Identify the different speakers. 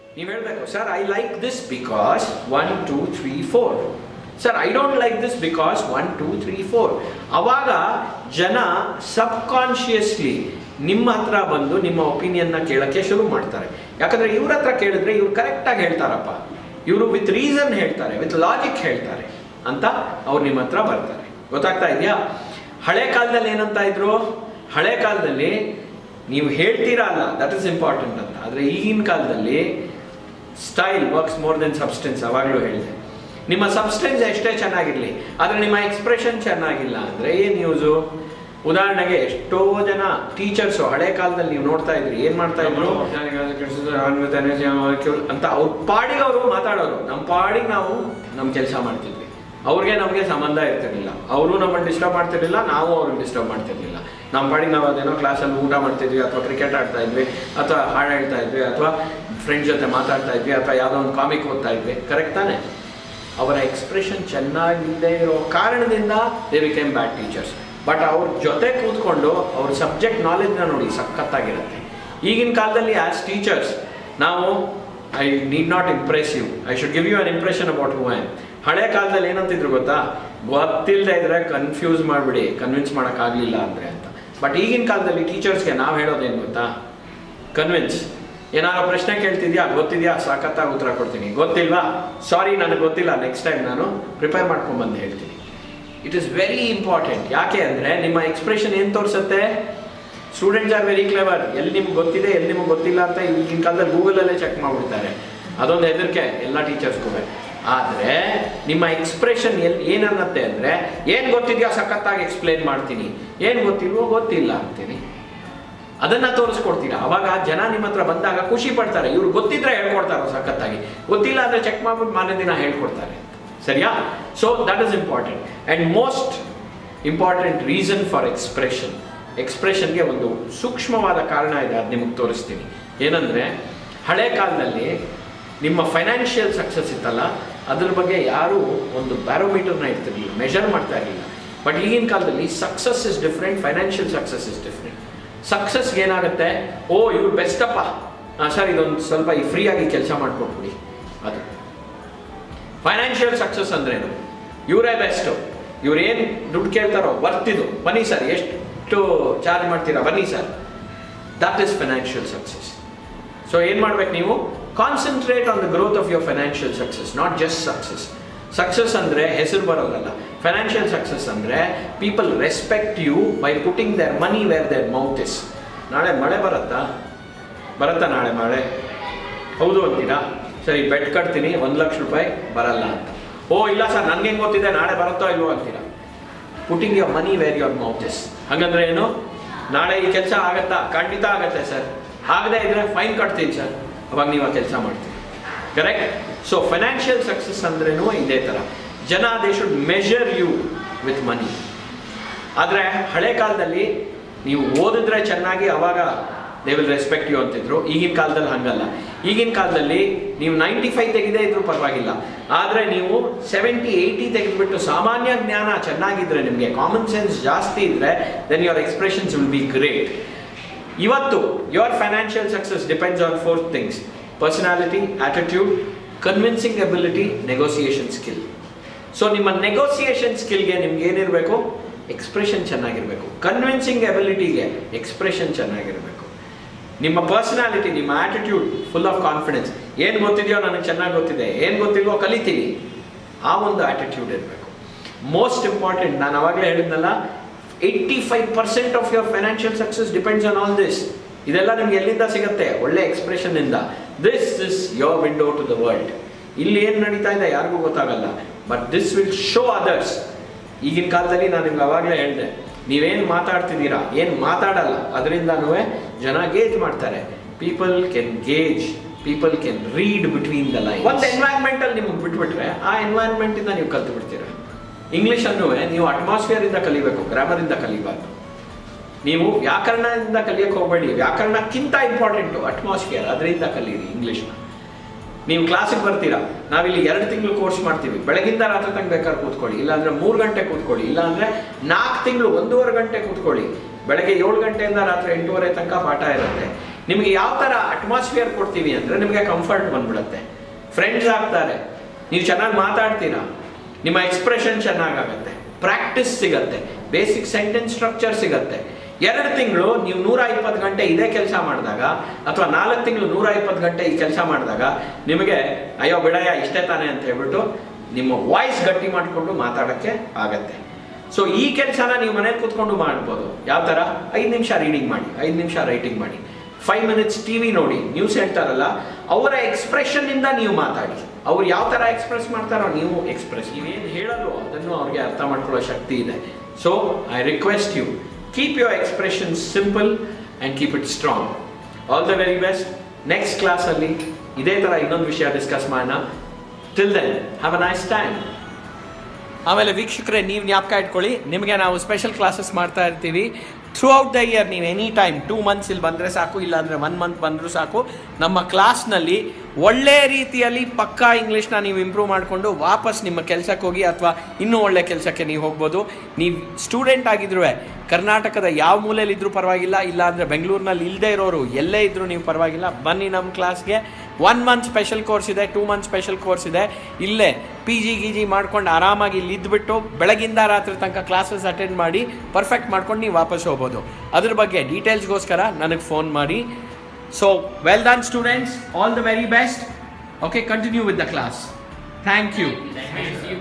Speaker 1: ನೀವು ಹೇಳಬೇಕು sir I like this because one two three four sir I don't like this because one two three four ಅವಾಗ ಜನ ಸಬ್ consciously ನಿಮ್ಮ ಹತ್ರ ಬಂದು ನಿಮ್ಮ ಒಪಿನಿಯನ್ನ ಕೇಳಕ್ಕೆ ಶುರು ಮಾಡ್ತಾರೆ ಯಾಕಂದ್ರೆ ಇವ್ರ ಹತ್ರ ಕೇಳಿದ್ರೆ ಇವ್ರು ಕರೆಕ್ಟಾಗಿ ಹೇಳ್ತಾರಪ್ಪ ಇವರು ವಿತ್ ರೀಸನ್ ಹೇಳ್ತಾರೆ ವಿತ್ ಲಾಜಿಕ್ ಹೇಳ್ತಾರೆ ಅಂತ ಅವ್ರು ನಿಮ್ಮ ಹತ್ರ ಬರ್ತಾರೆ ಗೊತ್ತಾಗ್ತಾ ಇದೆಯಾ ಹಳೆ ಕಾಲದಲ್ಲಿ ಏನಂತ ಇದ್ರು ಹಳೆ ಕಾಲದಲ್ಲಿ ನೀವು ಹೇಳ್ತೀರಾ ಅಲ್ಲ ದಟ್ ಇಸ್ ಇಂಪಾರ್ಟೆಂಟ್ ಅಂತ ಆದರೆ ಈಗಿನ ಕಾಲದಲ್ಲಿ style works more than substance ಅವಾಗಲೂ ಹೇಳಿದೆ ನಿಮ್ಮ ಸಬ್ಸ್ಟೆನ್ಸ್ ಎಷ್ಟೇ ಚೆನ್ನಾಗಿರಲಿ ಆದರೆ ನಿಮ್ಮ ಎಕ್ಸ್ಪ್ರೆಷನ್ ಚೆನ್ನಾಗಿಲ್ಲ ಅಂದರೆ ಏನು ಯೂಸು ಉದಾಹರಣೆಗೆ ಎಷ್ಟೋ ಜನ ಟೀಚರ್ಸು ಹಳೆ ಕಾಲದಲ್ಲಿ ನೀವು ನೋಡ್ತಾ ಇದ್ರಿ ಏನು ಮಾಡ್ತಾ ಇದ್ರು ಅಂತ ಅವ್ರ ಪಾಡಿಗೆ ಅವರು ಮಾತಾಡೋರು ನಮ್ಮ ಪಾಡಿಗೆ ನಾವು ನಮ್ಮ ಕೆಲಸ ಮಾಡ್ತಿದ್ವಿ ಅವ್ರಿಗೆ ನಮಗೆ ಸಂಬಂಧ ಇರ್ತಿರ್ಲಿಲ್ಲ ಅವರು ನಮ್ಮನ್ನು ಡಿಸ್ಟರ್ಬ್ ಮಾಡ್ತಿರ್ಲಿಲ್ಲ ನಾವು ಅವ್ರಿಗೆ ಡಿಸ್ಟರ್ಬ್ ಮಾಡ್ತಿರ್ಲಿಲ್ಲ ನಮ್ಮ ಪಾಡಿಗೆ ನಾವು ಅದೇನೋ ಕ್ಲಾಸಲ್ಲಿ ಊಟ ಮಾಡ್ತಿದ್ವಿ ಅಥವಾ ಕ್ರಿಕೆಟ್ ಆಡ್ತಾ ಇದ್ವಿ ಅಥವಾ ಹಾಡು ಹೇಳ್ತಾ ಇದ್ವಿ ಅಥವಾ ಫ್ರೆಂಡ್ಸ್ ಜೊತೆ ಮಾತಾಡ್ತಾ ಇದ್ವಿ ಅಥವಾ ಯಾವುದೋ ಒಂದು ಕಾಮಿಕ್ ಓದ್ತಾ ಇದ್ವಿ ಕರೆಕ್ಟ್ ತಾನೆ ಅವರ ಎಕ್ಸ್ಪ್ರೆಷನ್ ಚೆನ್ನಾಗಿಲ್ಲದೆ ಇರೋ ಕಾರಣದಿಂದ they became bad teachers but ಅವ್ರ ಜೊತೆ ಕೂತ್ಕೊಂಡು ಅವ್ರ ಸಬ್ಜೆಕ್ಟ್ ನಾಲೆಜ್ನ ನೋಡಿ ಸಖತ್ತಾಗಿರುತ್ತೆ ಈಗಿನ ಕಾಲದಲ್ಲಿ ಆ್ಯಸ್ ಟೀಚರ್ಸ್ ನಾವು I need not impress you I should give you an impression about who am ಹಳೆ ಕಾಲದಲ್ಲಿ ಏನಂತಿದ್ರು ಗೊತ್ತಾ ಗೊತ್ತಿಲ್ಲದೆ ಇದ್ರೆ ಕನ್ಫ್ಯೂಸ್ ಮಾಡಿಬಿಡಿ ಕನ್ವಿನ್ಸ್ ಮಾಡೋಕ್ಕಾಗಲಿಲ್ಲ ಅಂದರೆ ಅಂತ ಬಟ್ ಈಗಿನ ಕಾಲದಲ್ಲಿ ಟೀಚರ್ಸ್ಗೆ ನಾವು ಹೇಳೋದೇನು ಗೊತ್ತಾ ಕನ್ವಿನ್ಸ್ ಏನಾದ್ರು ಪ್ರಶ್ನೆ ಕೇಳ್ತಿದ್ಯಾ ಗೊತ್ತಿದ್ಯಾ ಸಾಕತ್ತಾಗಿ ಉತ್ತರ ಕೊಡ್ತೀನಿ ಗೊತ್ತಿಲ್ವಾ ಸಾರಿ ನನಗೆ ಗೊತ್ತಿಲ್ಲ ನೆಕ್ಸ್ಟ್ ಟೈಮ್ ನಾನು ಪ್ರಿಪೇರ್ ಮಾಡ್ಕೊಂಡ್ಬಂದು ಹೇಳ್ತೀನಿ ಇಟ್ ಇಸ್ ವೆರಿ ಇಂಪಾರ್ಟೆಂಟ್ ಯಾಕೆ ಅಂದರೆ ನಿಮ್ಮ ಎಕ್ಸ್ಪ್ರೆಷನ್ ಏನು ತೋರಿಸುತ್ತೆ ಸ್ಟೂಡೆಂಟ್ಸ್ ಆರ್ ವೆರಿ ಕ್ಲೆವರ್ ಎಲ್ಲಿ ನಿಮ್ಗೆ ಗೊತ್ತಿದೆ ಎಲ್ಲಿ ನಿಮ್ಗೆ ಗೊತ್ತಿಲ್ಲ ಅಂತ ಈಗಿನ ಕಾಲದಲ್ಲಿ ಗೂಗಲಲ್ಲೇ ಚೆಕ್ ಮಾಡಿಬಿಡ್ತಾರೆ ಅದೊಂದು ಹೆದರಿಕೆ ಎಲ್ಲ ಟೀಚರ್ಸ್ಗೂ ಆದರೆ ನಿಮ್ಮ ಎಕ್ಸ್ಪ್ರೆಷನ್ ಎಲ್ಲಿ ಏನನ್ನತ್ತೆ ಅಂದರೆ ಏನು ಗೊತ್ತಿದೆಯೋ ಸಖತ್ತಾಗಿ ಎಕ್ಸ್ಪ್ಲೇನ್ ಮಾಡ್ತೀನಿ ಏನು ಗೊತ್ತಿಲ್ವೋ ಗೊತ್ತಿಲ್ಲ ಅಂತೀನಿ ಅದನ್ನ ತೋರಿಸ್ಕೊಡ್ತೀರಾ ಅವಾಗ ಜನ ನಿಮ್ಮ ಹತ್ರ ಬಂದಾಗ ಖುಷಿ ಪಡ್ತಾರೆ ಇವ್ರು ಗೊತ್ತಿದ್ರೆ ಹೇಳ್ಕೊಡ್ತಾರೋ ಸಖತ್ತಾಗಿ ಗೊತ್ತಿಲ್ಲ ಅಂದರೆ ಚೆಕ್ ಮಾಡ್ಬಿಟ್ಟು ಮಾರನೇ ದಿನ ಹೇಳ್ಕೊಡ್ತಾರೆ ಸರಿಯಾ so that is important and most important reason for expression ಎಕ್ಸ್ಪ್ರೆಷನ್ಗೆ ಒಂದು ಸೂಕ್ಷ್ಮವಾದ ಕಾರಣ ಇದೆ ಅದು ನಿಮಗೆ ತೋರಿಸ್ತೀನಿ ಏನಂದರೆ ಹಳೆ ಕಾಲದಲ್ಲಿ ನಿಮ್ಮ ಫೈನಾನ್ಷಿಯಲ್ ಸಕ್ಸಸ್ ಇತ್ತಲ್ಲ ಅದ್ರ ಬಗ್ಗೆ ಯಾರೂ ಒಂದು ಬ್ಯಾರೋಮೀಟರ್ನ ಇರ್ತಿರ್ಲಿಲ್ಲ ಮೆಷರ್ ಮಾಡ್ತಾ ಇರಲಿಲ್ಲ ಬಟ್ ಈಗಿನ ಕಾಲದಲ್ಲಿ success is different financial success is different ಸಕ್ಸಸ್ಗೆ ಏನಾಗುತ್ತೆ ಓ ಇವ್ರು ಬೆಸ್ಟಪ್ಪ ಸರ್ ಇದೊಂದು ಸ್ವಲ್ಪ ಈ ಫ್ರೀಯಾಗಿ ಕೆಲಸ ಮಾಡ್ಕೊಟ್ಬಿಡಿ ಅದು ಫೈನಾನ್ಷಿಯಲ್ ಸಕ್ಸಸ್ ಅಂದ್ರೇನು ಇವರೇ ಬೆಸ್ಟು ಇವ್ರು ಏನು ದುಡ್ಡು ಕೇಳ್ತಾರೋ ವರ್ತಿದು ಬನ್ನಿ ಸರ್ ಎಷ್ಟು ಚಾರ್ಜ್ ಮಾಡ್ತೀರಾ ಬನ್ನಿ sir that is financial success so ಏನು ಮಾಡ್ಬೇಕು ನೀವು concentrate on the growth of your financial success not just success success ಅಂದರೆ ಹೆಸರು ಬರೋದಲ್ಲ ಫೈನಾನ್ಷಿಯಲ್ ಸಕ್ಸಸ್ ಅಂದರೆ people respect you by putting their money where their mouth is ನಾಳೆ ಮಳೆ ಬರುತ್ತಾ ಬರುತ್ತಾ ನಾಳೆ ಮಳೆ ಹೌದು ಅಂತೀರಾ ಸರಿ ಬೆಡ್ ಕಟ್ತೀನಿ ಒಂದು ಲಕ್ಷ ರೂಪಾಯಿ ಬರಲ್ಲ ಅಂತ ಓ ಇಲ್ಲ ಸರ್ ನನಗೆ ಹೆಂಗೆ ಗೊತ್ತಿದೆ ನಾಳೆ ಬರುತ್ತೋ ಇಲ್ವೋ ಅಂತೀರಾ putting your money where your mouth is ಹಾಗಂದ್ರೆ ಏನು ನಾಳೆ ಈ ಕೆಲಸ ಆಗತ್ತಾ ಖಂಡಿತ ಆಗತ್ತೆ ಸರ್ ಆಗದೆ ಇದ್ರೆ ಫೈನ್ ಕಟ್ತೀನಿ ಸರ್ ಅವಾಗ ನೀವು ಆ ಕೆಲಸ ಮಾಡ್ತೀರಿ ಕರೆಕ್ಟ್ ಸೊ ಫೈನಾನ್ಷಿಯಲ್ ಸಕ್ಸಸ್ ಅಂದ್ರೇನು ಇದೇ ಥರ ಜನ they should measure you with money ಆದರೆ ಹಳೆ ಕಾಲದಲ್ಲಿ ನೀವು ಓದಿದ್ರೆ ಚೆನ್ನಾಗಿ ಅವಾಗ ದೇ ವಿಲ್ ರೆಸ್ಪೆಕ್ಟ್ ಯು ಅಂತಿದ್ರು ಈಗಿನ ಕಾಲದಲ್ಲಿ ಹಂಗಲ್ಲ ಈಗಿನ ಕಾಲದಲ್ಲಿ ನೀವು ನೈಂಟಿ ಫೈವ್ ತೆಗೆದೇ ಇದ್ರೂ ಪರವಾಗಿಲ್ಲ ಆದರೆ ನೀವು ಸೆವೆಂಟಿ ಏಯ್ಟಿ ತೆಗೆದುಬಿಟ್ಟು ಸಾಮಾನ್ಯ ಜ್ಞಾನ ಚೆನ್ನಾಗಿದ್ರೆ ನಿಮಗೆ ಕಾಮನ್ ಸೆನ್ಸ್ ಜಾಸ್ತಿ ಇದ್ದರೆ then your expressions will be great ಇವತ್ತು your financial success depends on four things personality attitude convincing ability negotiation skill so ನಿಮ್ಮ ನೆಗೋಸಿಯೇಷನ್ ಸ್ಕಿಲ್ಗೆ ನಿಮ್ಗೆ ಏನಿರಬೇಕು ಎಕ್ಸ್ಪ್ರೆಷನ್ ಚೆನ್ನಾಗಿರಬೇಕು ಕನ್ವಿನ್ಸಿಂಗ್ ಎಬಿಲಿಟಿಗೆ ಎಕ್ಸ್ಪ್ರೆಷನ್ ಚೆನ್ನಾಗಿರಬೇಕು ನಿಮ್ಮ ಪರ್ಸನಾಲಿಟಿ ನಿಮ್ಮ ಆಟಿಟ್ಯೂಡ್ ಫುಲ್ ಆಫ್ ಕಾನ್ಫಿಡೆನ್ಸ್ ಏನು ಗೊತ್ತಿದೆಯೋ ನನಗೆ ಚೆನ್ನಾಗಿ ಗೊತ್ತಿದೆ ಏನು ಗೊತ್ತಿಲ್ವೋ ಕಲಿತೀನಿ ಆ ಒಂದು ಆಟಿಟ್ಯೂಡ್ ಇರಬೇಕು ಮೋಸ್ಟ್ ಇಂಪಾರ್ಟೆಂಟ್ ನಾನು ಅವಾಗಲೇ ಹೇಳಿದ್ನಲ್ಲ eighty five percent of your financial success depends on all this ಇದೆಲ್ಲ ನಿಮ್ಗೆ ಎಲ್ಲಿಂದ ಸಿಗುತ್ತೆ ಒಳ್ಳೆ ಎಕ್ಸ್ಪ್ರೆಷನ್ ಇಂದ this is your window to the world ಇಲ್ಲಿ ಏನು ನಡೀತಾ ಇದೆ ಯಾರಿಗೂ ಗೊತ್ತಾಗಲ್ಲ but this will show others ಈಗಿನ ಕಾಲದಲ್ಲಿ ನಾನು ನಿಮ್ಗೆ ಅವಾಗಲೇ ಹೇಳಿದೆ ನೀವೇನು ಮಾತಾಡ್ತಿದ್ದೀರಾ ಏನು ಮಾತಾಡಲ್ಲ ಅದರಿಂದನೂ ಜನ ಗೇಜ್ ಮಾಡ್ತಾರೆ people can gauge people can read between the line ಒಂದು ಎನ್ವೈರ್ಮೆಂಟಲ್ಲಿ ನಿಮ್ಗೆ ಬಿಟ್ಬಿಟ್ರೆ ಆ ಎನ್ವೈರ್ಮೆಂಟಿಂದ ನೀವು ಕಲ್ತು ಬಿಡ್ತೀರಾ ಇಂಗ್ಲೀಷನ್ನು ನೀವು ಅಟ್ಮಾಸ್ಫಿಯರ್ ಇಂದ ಕಲಿಬೇಕು ಗ್ರಾಮರ್ ಇಂದ ಕಲಿಬಾರ್ದು ನೀವು ವ್ಯಾಕರಣದಿಂದ ಕಲಿಯಕ್ಕೆ ಹೋಗಬೇಡಿ ವ್ಯಾಕರಣಕ್ಕಿಂತ ಇಂಪಾರ್ಟೆಂಟು ಅಟ್ಮಾಸ್ಫಿಯರ್ ಅದರಿಂದ ಕಲೀರಿ ಇಂಗ್ಲೀಷ್ನ ನೀವು ಕ್ಲಾಸಿಗೆ ಬರ್ತೀರಾ ನಾವಿಲ್ಲಿ ಎರಡು ತಿಂಗಳು ಕೋರ್ಸ್ ಮಾಡ್ತೀವಿ ಬೆಳಗಿಂದ ರಾತ್ರಿ ತನಕ ಬೇಕಾದ್ರೆ ಕೂತ್ಕೊಳ್ಳಿ ಇಲ್ಲಾಂದ್ರೆ ಮೂರು ಗಂಟೆ ಕೂತ್ಕೊಳ್ಳಿ ಇಲ್ಲಾಂದ್ರೆ ನಾಲ್ಕು ತಿಂಗಳು ಒಂದೂವರೆ ಗಂಟೆ ಕೂತ್ಕೊಳ್ಳಿ ಬೆಳಗ್ಗೆ ಏಳು ಗಂಟೆಯಿಂದ ರಾತ್ರಿ ಎಂಟೂವರೆ ತನಕ ಪಾಠ ಇರುತ್ತೆ ನಿಮಗೆ ಯಾವ ಥರ ಅಟ್ಮಾಸ್ಫಿಯರ್ ಕೊಡ್ತೀವಿ ಅಂದರೆ ನಿಮಗೆ ಕಂಫರ್ಟ್ ಬಂದ್ಬಿಡುತ್ತೆ ಫ್ರೆಂಡ್ಸ್ ಆಗ್ತಾರೆ ನೀವು ಚೆನ್ನಾಗಿ ಮಾತಾಡ್ತೀರಾ ನಿಮ್ಮ ಎಕ್ಸ್ಪ್ರೆಷನ್ ಚೆನ್ನಾಗಾಗತ್ತೆ ಪ್ರಾಕ್ಟೀಸ್ ಸಿಗತ್ತೆ ಬೇಸಿಕ್ ಸೆಂಟೆನ್ಸ್ ಸ್ಟ್ರಕ್ಚರ್ ಸಿಗತ್ತೆ ಎರಡು ತಿಂಗಳು ನೀವು ನೂರ ಇಪ್ಪತ್ತು ಗಂಟೆ ಇದೇ ಕೆಲಸ ಮಾಡಿದಾಗ ಅಥವಾ ನಾಲ್ಕು ತಿಂಗಳು ನೂರ ಇಪ್ಪತ್ತು ಗಂಟೆ ಈ ಕೆಲಸ ಮಾಡಿದಾಗ ನಿಮಗೆ ಅಯ್ಯೋ ಬಿಡಯ್ಯ ಇಷ್ಟೇ ತಾನೆ ಅಂತ ಹೇಳ್ಬಿಟ್ಟು ನಿಮ್ಮ ವಾಯ್ಸ್ ಗಟ್ಟಿ ಮಾಡಿಕೊಂಡು ಮಾತಾಡೋಕ್ಕೆ ಆಗತ್ತೆ ಸೊ ಈ ಕೆಲಸನ ನೀವು ಮನೇಲಿ ಕೂತ್ಕೊಂಡು ಮಾಡ್ಬೋದು ಯಾವ ಥರ ಐದು ನಿಮಿಷ ರೀಡಿಂಗ್ ಮಾಡಿ ಐದು ನಿಮಿಷ ರೈಟಿಂಗ್ ಮಾಡಿ ಫೈವ್ ಮಿನಿಟ್ಸ್ ಟಿ ವಿ ನೋಡಿ ನ್ಯೂಸ್ ಹೇಳ್ತಾರಲ್ಲ ಅವರ ಎಕ್ಸ್ಪ್ರೆಷನ್ ಇಂದ ನೀವು ಮಾತಾಡಿ ಅವ್ರು ಯಾವ ಥರ ಎಕ್ಸ್ಪ್ರೆಸ್ ಮಾಡ್ತಾರೋ ನೀವು ಎಕ್ಸ್ಪ್ರೆಸ್ ನೀವೇನು ಹೇಳಲು ಅದನ್ನು ಅವ್ರಿಗೆ ಅರ್ಥ ಮಾಡ್ಕೊಳ್ಳೋ ಶಕ್ತಿ ಇದೆ so I request you keep your expression simple and keep it strong all the very best next ಕ್ಲಾಸಲ್ಲಿ ಇದೇ ಥರ ಇನ್ನೊಂದು ವಿಷಯ ಡಿಸ್ಕಸ್ ಮಾಡೋಣ till then have a nice time ಆಮೇಲೆ ವೀಕ್ಷಕರೇ ನೀವು ಜ್ಞಾಪಕ ಇಟ್ಕೊಳ್ಳಿ ನಿಮಗೆ ನಾವು ಸ್ಪೆಷಲ್ ಕ್ಲಾಸಸ್ ಮಾಡ್ತಾ ಇರ್ತೀವಿ ಥ್ರೂ ಔಟ್ ದ ಇಯರ್ ನೀವು ಎನಿ ಟೈಮ್ ಟೂ ಮಂತ್ಸ್ ಇಲ್ಲಿ ಬಂದರೆ ಸಾಕು ಇಲ್ಲಾಂದರೆ ಒನ್ ಮಂತ್ ಬಂದರೂ ಸಾಕು ನಮ್ಮ ಕ್ಲಾಸ್ನಲ್ಲಿ ಒಳ್ಳೆ ರೀತಿಯಲ್ಲಿ ಪಕ್ಕಾ ಇಂಗ್ಲೀಷ್ನ ನೀವು ಇಂಪ್ರೂವ್ ಮಾಡಿಕೊಂಡು ವಾಪಸ್ ನಿಮ್ಮ ಕೆಲಸಕ್ಕೆ ಹೋಗಿ ಅಥವಾ ಇನ್ನೂ ಒಳ್ಳೆ ಕೆಲಸಕ್ಕೆ ನೀವು ಹೋಗ್ಬೋದು ನೀವು ಸ್ಟೂಡೆಂಟ್ ಆಗಿದ್ರೂ ಕರ್ನಾಟಕದ ಯಾವ ಮೂಲೆಯಲ್ಲಿ ಇದ್ರೂ ಪರವಾಗಿಲ್ಲ ಇಲ್ಲ ಅಂದರೆ ಬೆಂಗಳೂರಿನಲ್ಲಿ ಇಲ್ಲದೆ ಇರೋರು ಎಲ್ಲೇ ಇದ್ರೂ ನೀವು ಪರವಾಗಿಲ್ಲ ಬನ್ನಿ ನಮ್ಮ ಕ್ಲಾಸ್ಗೆ ಒನ್ ಮಂತ್ ಸ್ಪೆಷಲ್ ಕೋರ್ಸ್ ಇದೆ ಟೂ ಮಂತ್ ಸ್ಪೆಷಲ್ ಕೋರ್ಸ್ ಇದೆ ಇಲ್ಲೇ ಪಿ ಜಿ ಗಿ ಜಿ ಮಾಡ್ಕೊಂಡು ಆರಾಮಾಗಿ ಇಲ್ಲಿ ಇದ್ಬಿಟ್ಟು ಬೆಳಗಿಂದ ರಾತ್ರಿ ತನಕ ಕ್ಲಾಸಸ್ ಅಟೆಂಡ್ ಮಾಡಿ ಪರ್ಫೆಕ್ಟ್ ಮಾಡ್ಕೊಂಡು ನೀವು ವಾಪಸ್ ಹೋಗ್ಬೋದು ಅದ್ರ ಬಗ್ಗೆ ಡೀಟೇಲ್ಸ್ಗೋಸ್ಕರ ನನಗೆ ಫೋನ್ ಮಾಡಿ so well done students all the very best okay continue with the class thank you
Speaker 2: Thank you.